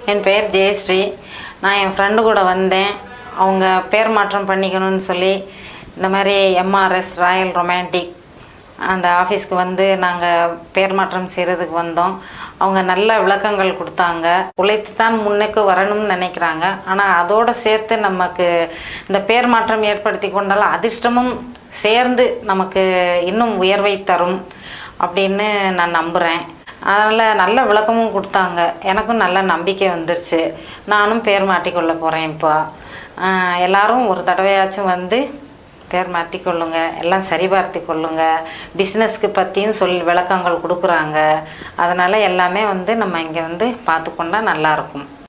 என் பெயர் ஜெயஸ்ரீ நான் என் ஃப்ரெண்டு கூட வந்தேன் அவங்க பேர் மாற்றம் பண்ணிக்கணும்னு சொல்லி இந்த மாதிரி எம்ஆர்எஸ் ராயல் ரொமான்டிக் அந்த ஆஃபீஸ்க்கு வந்து நாங்கள் பேர் மாற்றம் செய்கிறதுக்கு வந்தோம் அவங்க நல்ல விளக்கங்கள் கொடுத்தாங்க உழைத்து தான் முன்னுக்கு வரணும்னு நினைக்கிறாங்க ஆனால் அதோடு சேர்த்து நமக்கு இந்த பேர் மாற்றம் ஏற்படுத்தி கொண்டால் அதிர்ஷ்டமும் சேர்ந்து நமக்கு இன்னும் உயர்வை தரும் அப்படின்னு நான் நம்புகிறேன் அதனால் நல்ல விளக்கமும் கொடுத்தாங்க எனக்கும் நல்ல நம்பிக்கை வந்துருச்சு நானும் பேர் மாட்டிக்கொள்ள போகிறேன் இப்போ ஆஹ் எல்லாரும் ஒரு தடவையாச்சும் வந்து பேர் மாற்றி கொள்ளுங்க எல்லாம் சரிபார்த்து கொள்ளுங்க பிஸ்னஸ்க்கு பற்றியும் சொல் விளக்கங்கள் கொடுக்குறாங்க அதனால் எல்லாமே வந்து நம்ம இங்கே வந்து பார்த்துக்கொண்டா நல்லாயிருக்கும்